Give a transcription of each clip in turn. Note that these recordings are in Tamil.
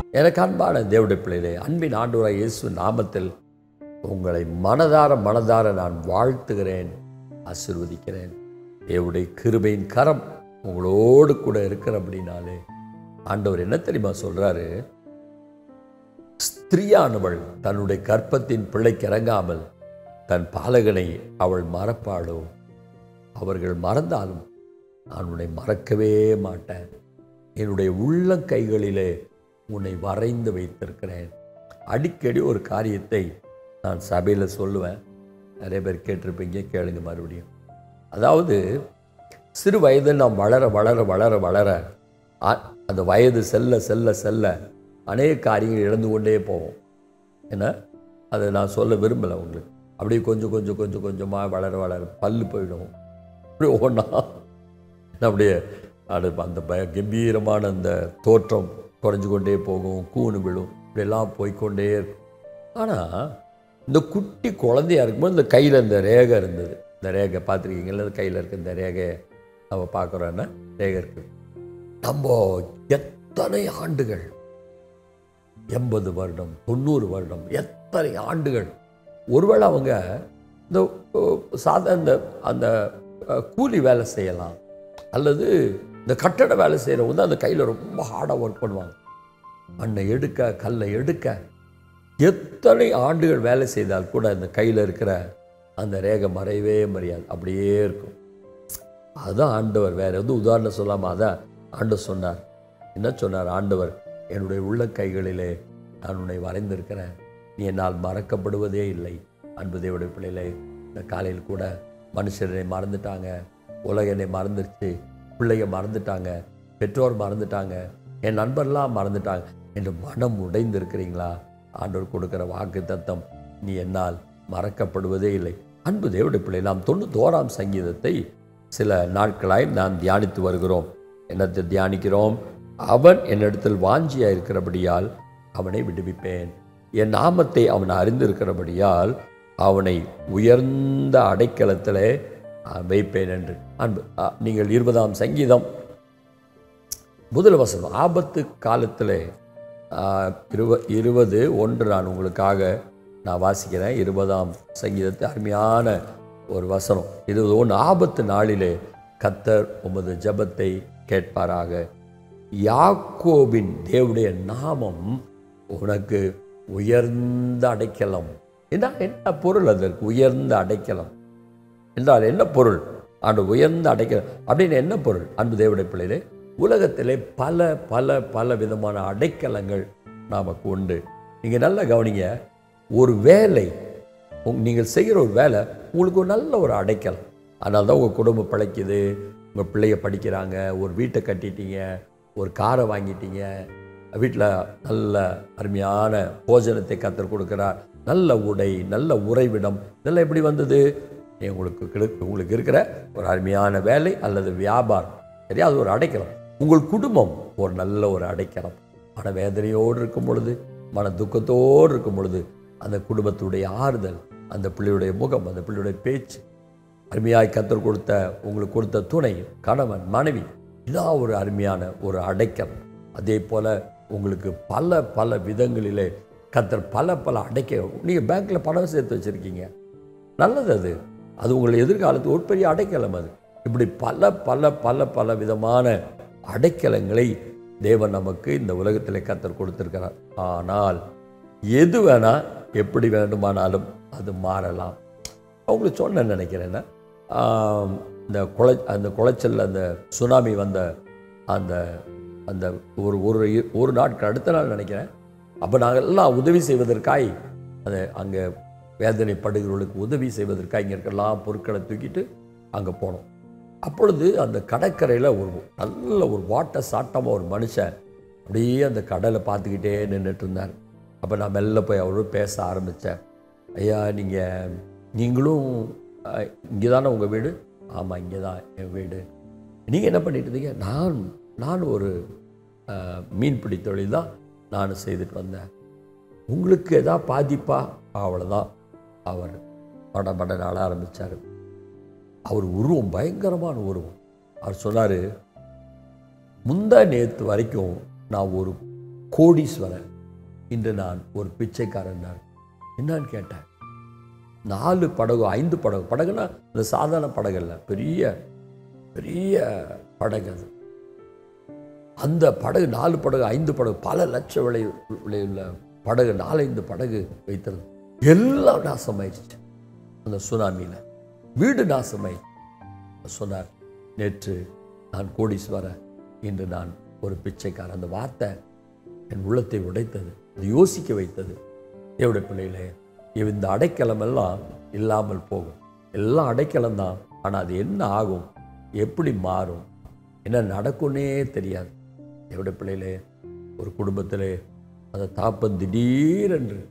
எனக்கு அன்பான தேவடைய பிள்ளைகளே அன்பின் ஆண்டவராய் இயேசு நாமத்தில் உங்களை மனதார மனதார நான் வாழ்த்துகிறேன் ஆசிர்வதிக்கிறேன் தேவடைய கிருபையின் கரம் உங்களோடு கூட இருக்கிறபடினாலே ஆண்டவர் என்ன தெரியுமா சொல்றாரு ஸ்திரீயானவள் தன்னுடைய கற்பத்தின் பிள்ளைக்கு இறங்காமல் தன் பாலகனை அவள் மறப்பாளோ அவர்கள் மறந்தாலும் நான் உன்னை மறக்கவே மாட்டேன் என்னுடைய உள்ளங்கைகளிலே உன்னை வரைந்து வைத்திருக்கிறேன் அடிக்கடி ஒரு காரியத்தை நான் சபையில் சொல்லுவேன் நிறைய பேர் கேட்டிருப்பீங்க கேளுங்க மறுபடியும் அதாவது சிறு வயதில் நாம் வளர வளர வளர வளர அ- அந்த வயது செல்ல செல்ல செல்ல அநேக காரியங்கள் இழந்து கொண்டே போவோம் ஏன்னா அதை நான் சொல்ல விரும்பலை உங்களுக்கு அப்படியே கொஞ்சம் கொஞ்சம் கொஞ்சம் கொஞ்சமாக வளர வளர பல்லு போயிடும் அப்படியே ஒன்றா அப்படியே அது அந்த பய கம்பீரமான அந்த தோற்றம் குறைஞ்சு கொண்டே போகும் கூணு விழும் இப்படியெல்லாம் போய்க்கொண்டே இருக்கும் ஆனால் இந்த குட்டி குழந்தையா இருக்கும்போது இந்த கையில் இந்த ரேகை இருந்தது இந்த ரேகை பார்த்துருக்கீங்களா இந்த கையில் இருக்க இந்த ரேகையை நம்ம பார்க்குறோன்னா ரேகை இருக்குது நம்ம எத்தனை ஆண்டுகள் எண்பது வருடம் தொண்ணூறு வருடம் எத்தனை ஆண்டுகள் ஒருவேளை அவங்க இந்த அஹ், சாதா இந்த அந்த அஹ், கூலி வேலை செய்யலாம் அல்லது இந்த கட்டட வேலை செய்கிறவங்க வந்து அந்த கையில் ரொம்ப ஹார்டாக ஒர்க் பண்ணுவாங்க மண்ணை எடுக்க கல்லை எடுக்க எத்தனை ஆண்டுகள் வேலை செய்தால் கூட இந்த கையில் இருக்கிற அந்த ரேகை மறையவே மறையாது அப்படியே இருக்கும் அதுதான் ஆண்டவர் வேற எதுவும் உதாரணம் சொல்லாமல் அதான் ஆண்டவர் சொன்னார் என்ன சொன்னார் ஆண்டவர் என்னுடைய உள்ள கைகளிலே நான் உன்னை வரைந்திருக்கிறேன் நீ என்னால் மறக்கப்படுவதே இல்லை அன்பு தேவடைய பிள்ளைகளே இந்த காலையில் கூட மனுஷனை மறந்துட்டாங்க உலக என்னை மறந்துருச்சு பிள்ளைங்க மறந்துட்டாங்க பெற்றோர் மறந்துட்டாங்க என் நண்பர்லாம் மறந்துட்டாங்க என்று மனம் உடைந்து இருக்கிறீங்களா ஆண்டவர் கொடுக்கிற வாக்கு தத்தம் நீ என்னால் மறக்கப்படுவதே இல்லை அன்பு தேவடைய பிள்ளை நாம் தொண்ணூத்தோராம் சங்கீதத்தை சில நாட்களாய் நாம் தியானித்து வருகிறோம் என்னத்தை தியானிக்கிறோம் அவன் என்னிடத்தில் வாஞ்சியாக இருக்கிறபடியால் அவனை விடுவிப்பேன் என் நாமத்தை அவன் அறிந்திருக்கிறபடியால் அவனை உயர்ந்த அடைக்கலத்திலே அஹ், வைப்பேன் என்று அன்பு அஹ், நீங்கள் இருபதாம் சங்கீதம் முதல் வசனம் ஆபத்து காலத்திலே ஆஹ், இருவ இருபது ஒன்று நான் உங்களுக்காக நான் வாசிக்கிறேன் இருபதாம் சங்கீதத்தை அருமையான ஒரு வசனம் இருபது ஒன்று ஆபத்து நாளிலே கத்தர் உமது ஜெபத்தை கேட்பாராக யாக்கோபின் தேவனுடைய நாமம் உனக்கு உயர்ந்த அடைக்கலம் என்ன என்ன பொருள் அதற்கு உயர்ந்த அடைக்கலம் என்றால் என்ன பொருள் ஆண்டு உயர்ந்த அடைக்கலம் அப்படின்னு என்ன பொருள் அன்பு தேவடைய பிள்ளைகளே உலகத்திலே பல பல பல விதமான அடைக்கலங்கள் நமக்கு உண்டு நீங்கள் நல்லா கவனிங்க ஒரு வேலை உங் நீங்கள் செய்கிற ஒரு வேலை உங்களுக்கு ஒரு நல்ல ஒரு அடைக்கலம் அதனால தான் உங்கள் குடும்பம் பிழைக்குது உங்கள் பிள்ளைய படிக்கிறாங்க ஒரு வீட்டை கட்டிட்டீங்க ஒரு காரை வாங்கிட்டீங்க வீட்டில் நல்ல அருமையான போஜனத்தை கத்தர் கொடுக்கிறார் நல்ல உடை நல்ல உறைவிடம் இதெல்லாம் எப்படி வந்தது உங்களுக்கு கிடை- உங்களுக்கு இருக்கிற ஒரு அருமையான வேலை அல்லது வியாபாரம் சரியா அது ஒரு அடைக்கலம் உங்கள் குடும்பம் ஒரு நல்ல ஒரு அடைக்கலம் மன வேதனையோடு இருக்கும் பொழுது மன துக்கத்தோடு இருக்கும் பொழுது அந்த குடும்பத்துடைய ஆறுதல் அந்த பிள்ளையுடைய முகம் அந்த பிள்ளையுடைய பேச்சு அருமையாய் கத்தர் கொடுத்த உங்களுக்கு கொடுத்த துணை கணவன் மனைவி இதான் ஒரு அருமையான ஒரு அடைக்கலம் அதே போல் உங்களுக்கு பல பல விதங்களிலே கத்தர் பல பல அடைக்க நீங்கள் பேங்க்கில் பணம் சேர்த்து வச்சுருக்கீங்க நல்லது அது அது உங்கள் எதிர்காலத்துக்கு ஒரு பெரிய அடைக்கலம் அது இப்படி பல பல பல பல விதமான அடைக்கலங்களை தேவன் நமக்கு இந்த உலகத்தில் கத்தர் கொடுத்திருக்கிறார் ஆனால் எது வேணா எப்படி வேண்டுமானாலும் அது மாறலாம் அவங்களுக்கு சொன்ன நினைக்கிறேன்னா ஆம், இந்த குளை அந்த குளைச்சல் அந்த சுனாமி வந்த அந்த அந்த ஒரு ஒரு இ- ஒரு நாட்கள் அடுத்த நாள் நினைக்கிறேன் அப்போ நாங்கள் எல்லாம் உதவி செய்வதற்காய் அது அங்கே வேதனைப்படுகிறவர்களுக்கு உதவி செய்வதற்காக இங்கே இருக்கலாம் பொருட்களை தூக்கிட்டு அங்கே போனோம் அப்பொழுது அந்த கடற்கரையில் ஒரு நல்ல ஒரு வாட்ட சாட்டமாக ஒரு மனுஷன் அப்படியே அந்த கடலை பார்த்துக்கிட்டே நின்றுட்டு இருந்தார் அப்போ நான் மெல்ல போய் அவரோட பேச ஆரம்பித்தேன் ஐயா நீங்கள் நீங்களும் இங்கே தானே உங்கள் வீடு ஆமாம் இங்கே தான் என் வீடு நீங்கள் என்ன பண்ணிட்டு இருந்தீங்க நான் நான் ஒரு அஹ், மீன்பிடி தொழில் தான் நான் செய்துட்டு வந்தேன் உங்களுக்கு எதா பாதிப்பா அவ்வளோதான் அவர் பட பட நாள ஆரம்பித்தார் அவர் உருவம் பயங்கரமான உருவம் அவர் சொன்னார் முந்தா நேற்று வரைக்கும் நான் ஒரு கோடீஸ்வரன் இன்று நான் ஒரு பிச்சைக்காரன் தான் என்னன்னு கேட்டேன் நாலு படகு ஐந்து படகு படகுனா இந்த சாதாரண படகு இல்லை பெரிய பெரிய படகு அது அந்த படகு நாலு படகு ஐந்து படகு பல லட்ச விலை விலையுள்ள படகு நாலஞ்சு படகு வைத்தது எல்லாம் நாசமாயிடுச்சு அந்த சுனாமியில் வீடு நாசமாயிடுச்சு சொன்னார் நேற்று நான் கோடீஸ்வரன் இன்று நான் ஒரு பிச்சைக்காரன் அந்த வார்த்தை என் உள்ளத்தை உடைத்தது அது யோசிக்க வைத்தது தேவடைய பிள்ளைகளே இந்த அடைக்கலம் எல்லாம் இல்லாமல் போகும் எல்லாம் அடைக்கலம் தான் ஆனால் அது என்ன ஆகும் எப்படி மாறும் என்ன நடக்கும்னே தெரியாது தேவடைய பிள்ளைகளே ஒரு குடும்பத்திலே அந்த தாப்பன் திடீரென்று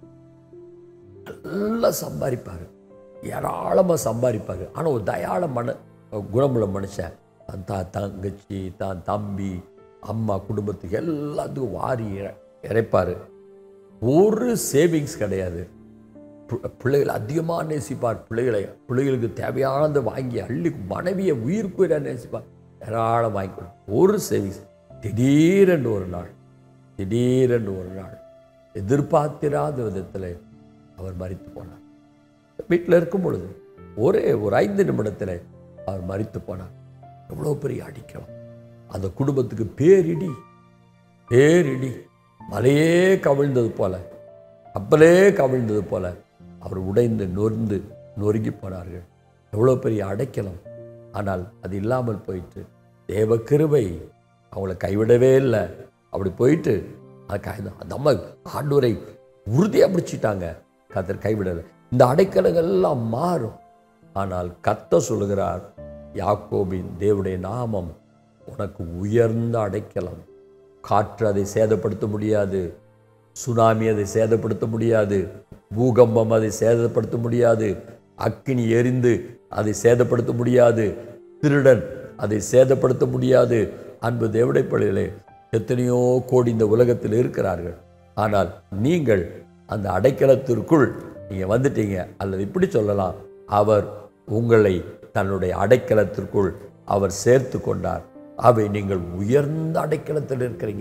நல்லா சம்பாதிப்பார் ஏராளமாக சம்பாதிப்பார் ஆனால் ஒரு தயாள மன குணமுள்ள மனுஷன் தான் தா தங்கச்சி தான் தம்பி அம்மா குடும்பத்துக்கு எல்லாத்துக்கும் வாரி இற- இறைப்பார் ஒரு சேவிங்ஸ் கிடையாது பி- பிள்ளைகளை அதிகமாக நேசிப்பார் பிள்ளைகளை பிள்ளைகளுக்கு தேவையானதை வாங்கி அள்ளி மனைவியை உயிர்க்குயிராக நேசிப்பார் ஏராளம் வாங்கி கொடு ஒரு சேவிங்ஸ் திடீரென்று ஒரு நாள் திடீரென்று ஒரு நாள் எதிர்பார்த்திராத விதத்தில் அவர் மரித்து போனார் வீட்டில் இருக்கும் பொழுது ஒரே ஒரு ஐந்து நிமிடத்தில் அவர் மரித்து போனார் எவ்வளோ பெரிய அடிக்கலாம் அந்த குடும்பத்துக்கு பேரிடி பேரிடி மலையே கவிழ்ந்தது போல கப்பலே கவிழ்ந்தது போல அவர் உடைந்து நொறுந்து நொறுங்கி போனார்கள் எவ்வளோ பெரிய அடைக்கலம் ஆனால் அது இல்லாமல் போயிட்டு தேவ கிருபை அவங்கள கைவிடவே இல்லை அப்படி போயிட்டு அது கை அந்த அம்மா ஆண்டவரை உறுதியாக பிடிச்சிட்டாங்க கத்தர் கைவிடலை இந்த அடைக்கலங்கள் எல்லாம் மாறும் ஆனால் கத்த சொல்லுகிறார் யாக்கோபின் தேவனுடைய நாமம் உனக்கு உயர்ந்த அடைக்கலம் காற்று அதை சேதப்படுத்த முடியாது சுனாமி அதை சேதப்படுத்த முடியாது பூகம்பம் அதை சேதப்படுத்த முடியாது அக்கினி எரிந்து அதை சேதப்படுத்த முடியாது திருடன் அதை சேதப்படுத்த முடியாது அன்பு தேவடை பள்ளிகளே எத்தனையோ கோடி இந்த உலகத்தில் இருக்கிறார்கள் ஆனால் நீங்கள் அந்த அடைக்கலத்திற்குள் நீங்கள் வந்துட்டீங்க அல்லது இப்படி சொல்லலாம் அவர் உங்களை தன்னுடைய அடைக்கலத்திற்குள் அவர் சேர்த்து கொண்டார் அவை நீங்கள் உயர்ந்த அடைக்கலத்தில் இருக்கிறீங்க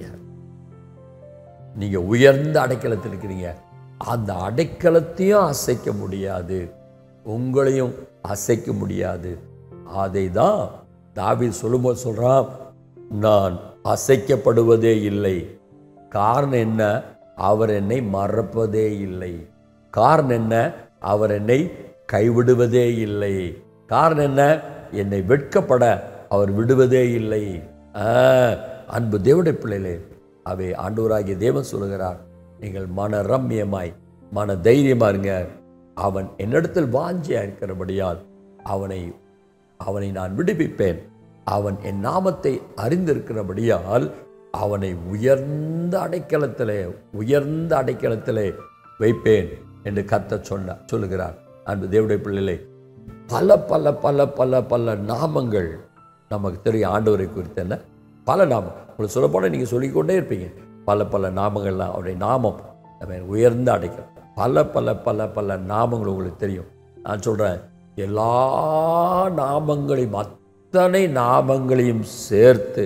நீங்க உயர்ந்த அடைக்கலத்தில் இருக்கிறீங்க அந்த அடைக்கலத்தையும் அசைக்க முடியாது உங்களையும் அசைக்க முடியாது அதை தான் தாவீது சொல்லும்போது சொல்றான் நான் அசைக்கப்படுவதே இல்லை காரணம் என்ன அவர் என்னை மறப்பதே இல்லை காரணம் என்ன அவர் என்னை கைவிடுவதே இல்லை காரணம் என்ன என்னை வெட்கப்பட அவர் விடுவதே இல்லை ஆ, அன்பு தேவனுடைய பிள்ளைகளே அவை ஆண்டவராகிய தேவன் சொல்லுகிறார் நீங்கள் மன ரம்மியமாய் மன தைரியமா இருங்க அவன் என்னிடத்தில் வாஞ்சியா இருக்கிறபடியால் அவனை அவனை நான் விடுவிப்பேன் அவன் என் நாமத்தை அறிந்திருக்கிறபடியால் அவனை உயர்ந்த அடைக்கலத்திலே உயர்ந்த அடைக்கலத்திலே வைப்பேன் என்று கத்த சொன்ன சொல்லுகிறார் அன்பு தேவடைய பிள்ளைகளே பல பல பல பல பல நாமங்கள் நமக்கு தெரியும் ஆண்டவரை குறித்து என்ன பல நாமம் உங்களுக்கு சொல்லப்போனால் நீங்கள் சொல்லிக்கொண்டே இருப்பீங்க பல பல நாமங்கள்லாம் அவருடைய நாமம் நம்ம உயர்ந்த அடைக்கலம் பல பல பல பல நாமங்கள் உங்களுக்கு தெரியும் நான் சொல்கிறேன் எல்லா நாமங்களையும் அத்தனை நாமங்களையும் சேர்த்து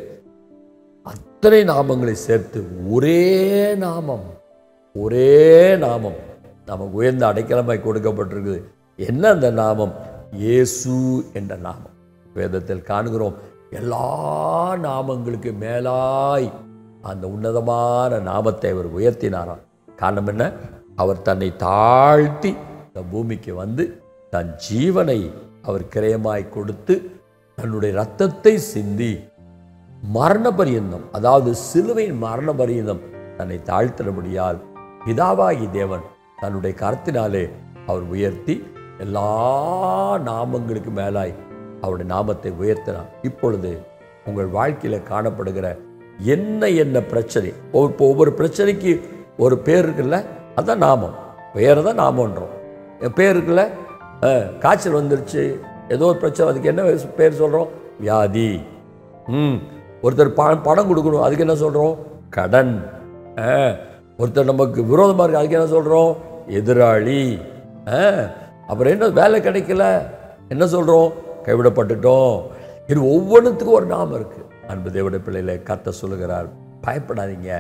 அத்தனை நாமங்களை சேர்த்து ஒரே நாமம் ஒரே நாமம் நமக்கு உயர்ந்த அடைக்கலமாய் கொடுக்கப்பட்டிருக்குது என்ன அந்த நாமம் இயேசு என்ற நாமம் வேதத்தில் காணுகிறோம் எல்லா நாமங்களுக்கு மேலாய் அந்த உன்னதமான நாமத்தை அவர் உயர்த்தினாராம் காரணம் என்ன அவர் தன்னை தாழ்த்தி இந்த பூமிக்கு வந்து தன் ஜீவனை அவர் கிரயமாய் கொடுத்து தன்னுடைய இரத்தத்தை சிந்தி மரண பரியந்தம் அதாவது சிலுவையின் மரண பரியந்தம் தன்னை தாழ்த்தினபடியால் பிதாவாகி தேவன் தன்னுடைய கரத்தினாலே அவர் உயர்த்தி எல்லா நாமங்களுக்கு மேலாய் அவருடைய நாமத்தை உயர்த்தினார் இப்பொழுது உங்கள் வாழ்க்கையில் காணப்படுகிற என்ன என்ன பிரச்சனை ஒவ்வொரு- இப்போ ஒவ்வொரு பிரச்சனைக்கு ஒரு பேர் இருக்குல்ல அதான் நாமம் பேரை தான் நாமன்றோம் என் பேர் இருக்குல்ல அஹ், காய்ச்சல் வந்துருச்சு ஏதோ ஒரு பிரச்சனை அதுக்கு என்ன பேர் சொல்கிறோம் வியாதி ம் ஒருத்தர் ப பணம் கொடுக்கணும் அதுக்கு என்ன சொல்கிறோம் கடன் ஆ, ஒருத்தர் நமக்கு விரோதமாக இருக்கு அதுக்கு என்ன சொல்கிறோம் எதிராளி ஆ, அப்புறம் என்ன வேலை கிடைக்கல என்ன சொல்கிறோம் கைவிடப்பட்டுட்டோம் இது ஒவ்வொன்றுத்துக்கும் ஒரு நாமம் இருக்குது அன்பு தேவட பிள்ளையில கத்த சொல்லுகிறார் பயப்படாதீங்க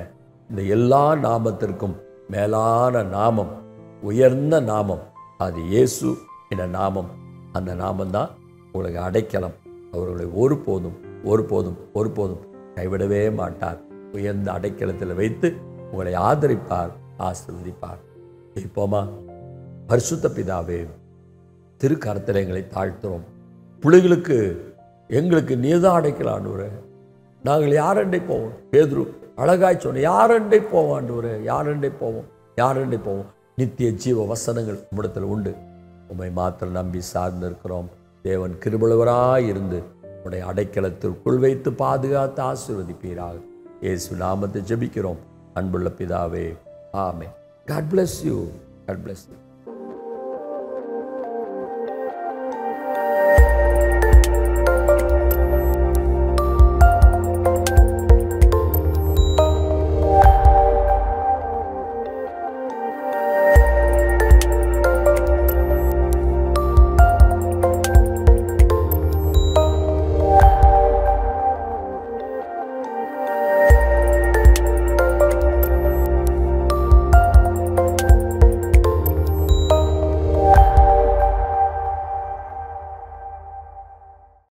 இந்த எல்லா நாமத்திற்கும் மேலான நாமம் உயர்ந்த நாமம் அது இயேசு என்ற நாமம் அந்த நாமம்தான் உங்களுக்கு அடைக்கலம் அவர்களை ஒருபோதும் ஒருபோதும் ஒருபோதும் கைவிடவே மாட்டார் உயர்ந்த அடைக்கலத்தில் வைத்து உங்களை ஆதரிப்பார் ஆசீர்வதிப்பார் இப்போமா பரிசுத்த பிதாவே திருக்கரத்தில் எங்களை தாழ்த்துறோம் பிள்ளைகளுக்கு எங்களுக்கு நீதான் அடைக்கலான்னு நாங்கள் யாரண்டை போவோம் பேதுரு அழகாய் சொன்ன யாரண்டை போவோம் ஆண்டவரே யாரண்டை போவோம் யாரண்டை போவோம் நித்திய ஜீவ வசனங்கள் உம்மிடத்தில் உண்டு உம்மை மாத்திரம் நம்பி சார்ந்து இருக்கிறோம் தேவன் கிருபழுவராய் இருந்து உடைய அடைக்கலத்திற்குள் வைத்து பாதுகாத்து ஆசீர்வதிப்பீராக இயேசு நாமத்தை ஜெபிக்கிறோம் அன்புள்ள பிதாவே ஆமே God bless you God bless you